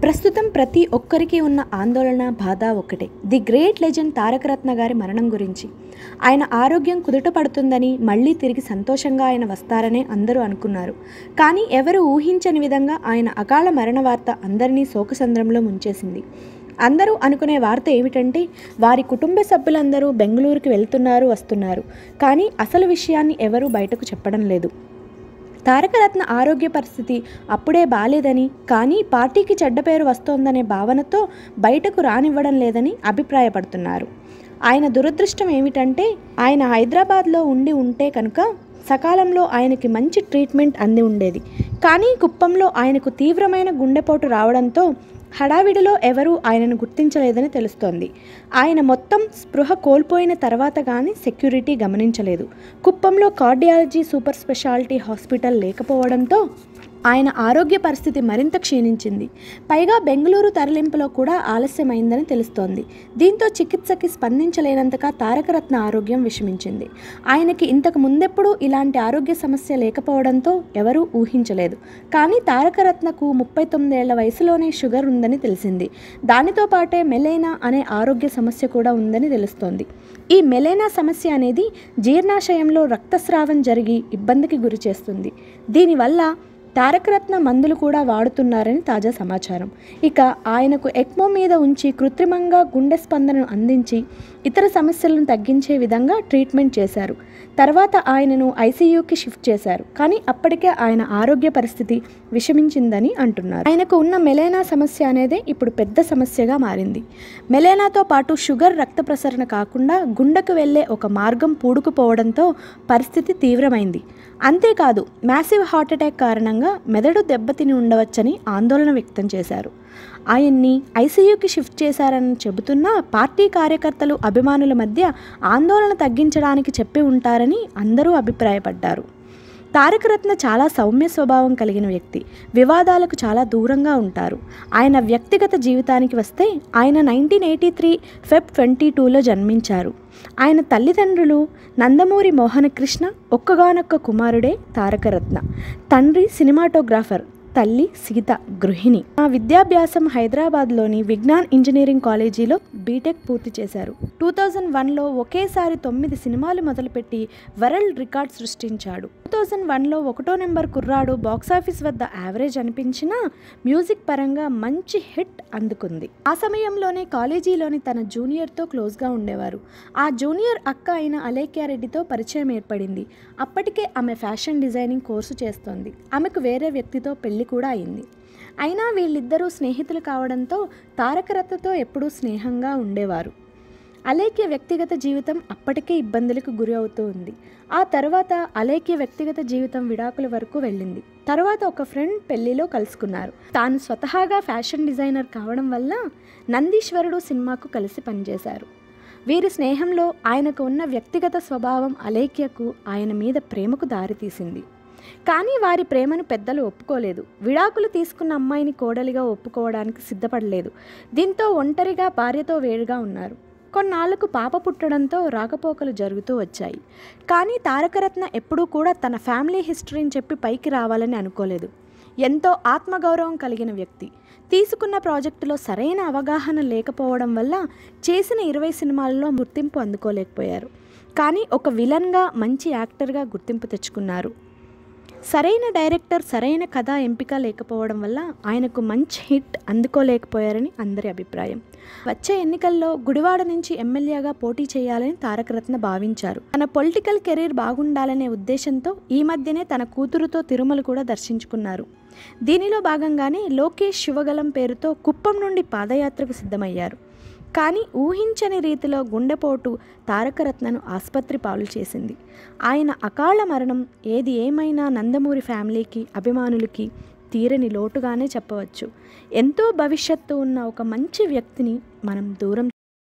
ప్రస్తుతం ప్రతి ఒక్కరికి ఉన్న ఆందోళన బాధ ఒక్కటే ది గ్రేట్ లెజెండ్ తారకరత్న గారి మరణం గురించి ఆయన ఆరోగ్యం కుదుట పడుతుందని మళ్ళీ తిరిగి సంతోషంగా ఆయన వస్తారనే అందరూ అనుకున్నారు కానీ ఎవరు ఊహించని విధంగా ఆయన అకాల మరణ వార్త అందరినీ శోకసంద్రంలో ముంచేసింది అందరూ అనుకునే వార్త ఏమిటంటే వారి కుటుంబ సభ్యులందరూ బెంగళూరుకి వెళ్తున్నారు వస్తున్నారు కానీ అసలు విషయాన్ని ఎవరూ బయటకు చెప్పడం లేదు తారకరత్న ఆరోగ్య పరిస్థితి అప్పుడే బాలేదని కానీ పార్టీకి చెడ్డ పేరు వస్తోందనే భావనతో బయటకు రానివ్వడం లేదని అభిప్రాయపడుతున్నారు ఆయన దురదృష్టం ఏమిటంటే ఆయన హైదరాబాద్లో ఉండి ఉంటే కనుక సకాలంలో ఆయనకి మంచి ట్రీట్మెంట్ అంది ఉండేది కానీ కుప్పంలో ఆయనకు తీవ్రమైన గుండెపోటు రావడంతో హడావిడిలో ఎవరూ ఆయనను గుర్తించలేదని తెలుస్తోంది ఆయన మొత్తం స్పృహ కోల్పోయిన తర్వాత కానీ సెక్యూరిటీ గమనించలేదు కుప్పంలో కార్డియాలజీ సూపర్ స్పెషాలిటీ హాస్పిటల్ లేకపోవడంతో ఆయన ఆరోగ్య పరిస్థితి మరింత క్షీణించింది పైగా బెంగళూరు తరలింపులో కూడా ఆలస్యమైందని తెలుస్తోంది దీంతో చికిత్సకి స్పందించలేనంతగా తారకరత్న ఆరోగ్యం విషమించింది ఆయనకి ఇంతకు ముందెప్పుడూ ఇలాంటి ఆరోగ్య సమస్య లేకపోవడంతో ఎవరూ ఊహించలేదు కానీ తారకరత్నకు ముప్పై తొమ్మిదేళ్ల వయసులోనే షుగర్ ఉందని తెలిసింది దానితో పాటే మెలైనా అనే ఆరోగ్య సమస్య కూడా ఉందని తెలుస్తోంది ఈ మెలైనా సమస్య అనేది జీర్ణాశయంలో రక్తస్రావం జరిగి ఇబ్బందికి గురి చేస్తుంది దీనివల్ల తారకరత్న మందులు కూడా వాడుతున్నారని తాజా సమాచారం ఇక ఆయనకు ఎక్మో మీద ఉంచి కృత్రిమంగా గుండె స్పందనను అందించి ఇతర సమస్యలను తగ్గించే విధంగా ట్రీట్మెంట్ చేశారు తర్వాత ఆయనను ఐసీయూకి షిఫ్ట్ చేశారు కానీ అప్పటికే ఆయన ఆరోగ్య పరిస్థితి విషమించిందని అంటున్నారు ఆయనకు ఉన్న మెలేనా సమస్య అనేది ఇప్పుడు పెద్ద సమస్యగా మారింది మెలేనాతో పాటు షుగర్ రక్త ప్రసరణ కాకుండా గుండెకు వెళ్ళే ఒక మార్గం పూడుకుపోవడంతో పరిస్థితి తీవ్రమైంది అంతేకాదు మ్యాసివ్ హార్ట్ అటాక్ కారణంగా మెదడు దెబ్బతిని ఉండవచ్చని ఆందోళన వ్యక్తం చేశారు ఆయన్ని ఐసీయూకి షిఫ్ట్ చేశారని చెబుతున్నా పార్టీ కార్యకర్తలు అభిమానుల మధ్య ఆందోళన తగ్గించడానికి చెప్పి ఉంటారని అందరూ అభిప్రాయపడ్డారు తారకరత్న చాలా సౌమ్య స్వభావం కలిగిన వ్యక్తి వివాదాలకు చాలా దూరంగా ఉంటారు ఆయన వ్యక్తిగత జీవితానికి వస్తే ఆయన nineteen eighty three Feb twenty టూలో జన్మించారు ఆయన తల్లిదండ్రులు నందమూరి మోహనకృష్ణ ఒక్కగానొక్క కుమారుడే తారకరత్న తండ్రి సినిమాటోగ్రాఫర్ తల్లి సీత గృహిణి ఆ విద్యాభ్యాసం హైదరాబాద్లోని విజ్ఞాన్ ఇంజనీరింగ్ కాలేజీలో బీటెక్ పూర్తి చేశారు టూ థౌజండ్ వన్లో ఒకేసారి తొమ్మిది సినిమాలు మొదలుపెట్టి వరల్డ్ రికార్డ్ సృష్టించాడు టూ థౌజండ్ వన్లో ఒకటో నెంబర్ కుర్రాడు బాక్సాఫీస్ వద్ద యావరేజ్ అనిపించినా మ్యూజిక్ పరంగా మంచి హిట్ అందుకుంది ఆ సమయంలోనే కాలేజీలోని తన జూనియర్తో క్లోజ్గా ఉండేవారు ఆ జూనియర్ అక్క అయిన అలేఖ్యారెడ్డితో పరిచయం ఏర్పడింది అప్పటికే ఆమె ఫ్యాషన్ డిజైనింగ్ కోర్సు చేస్తోంది ఆమెకు వేరే వ్యక్తితో పెళ్లి కూడా అయింది అయినా వీళ్ళిద్దరూ స్నేహితులు కావడంతో తారకరత్నతో ఎప్పుడూ స్నేహంగా ఉండేవారు అలేఖ్య వ్యక్తిగత జీవితం అప్పటికే ఇబ్బందులకు గురి అవుతూ ఉంది ఆ తర్వాత అలేఖ్య వ్యక్తిగత జీవితం విడాకుల వరకు వెళ్ళింది తర్వాత ఒక ఫ్రెండ్ పెళ్లిలో కలుసుకున్నారు తాను స్వతహాగా ఫ్యాషన్ డిజైనర్ కావడం వల్ల నందీశ్వరుడు సినిమాకు కలిసి పనిచేశారు వీరి స్నేహంలో ఆయనకు ఉన్న వ్యక్తిగత స్వభావం అలేఖ్యకు ఆయన మీద ప్రేమకు దారితీసింది కానీ వారి ప్రేమను పెద్దలు ఒప్పుకోలేదు విడాకులు తీసుకున్న అమ్మాయిని కోడలిగా ఒప్పుకోవడానికి సిద్ధపడలేదు దీంతో ఒంటరిగా భార్యతో వేరుగా ఉన్నారు కొన్నాళ్లకు పాప పుట్టడంతో రాకపోకలు జరుగుతూ వచ్చాయి కానీ తారకరత్న ఎప్పుడూ కూడా తన ఫ్యామిలీ హిస్టరీని చెప్పి పైకి రావాలని అనుకోలేదు ఎంతో ఆత్మగౌరవం కలిగిన వ్యక్తి తీసుకున్న ప్రాజెక్టులో సరైన అవగాహన లేకపోవడం వల్ల చేసిన ఇరవై సినిమాల్లో గుర్తింపు అందుకోలేకపోయారు కానీ ఒక విలన్గా మంచి యాక్టర్గా గుర్తింపు తెచ్చుకున్నారు సరైన డైరెక్టర్ సరైన కథ ఎంపిక లేకపోవడం వల్ల ఆయనకు మంచి హిట్ అందుకోలేకపోయారని అందరి అభిప్రాయం వచ్చే ఎన్నికల్లో గుడివాడ నుంచి ఎమ్మెల్యేగా పోటీ చేయాలని తారకరత్న భావించారు తన పొలిటికల్ కెరీర్ బాగుండాలనే ఉద్దేశంతో ఈ మధ్యనే తన కూతురుతో తిరుమల కూడా దర్శించుకున్నారు దీనిలో భాగంగానే లోకేష్ శివగలం పేరుతో కుప్పం నుండి పాదయాత్రకు సిద్ధమయ్యారు కానీ ఊహించని రీతిలో గుండెపోటు తారకరత్నను ఆసుపత్రి పాలు చేసింది ఆయన అకాల మరణం ఏది ఏమైనా నందమూరి ఫ్యామిలీకి అభిమానులకి తీరని లోటుగానే చెప్పవచ్చు ఎంతో భవిష్యత్తు ఉన్న ఒక మంచి వ్యక్తిని మనం దూరం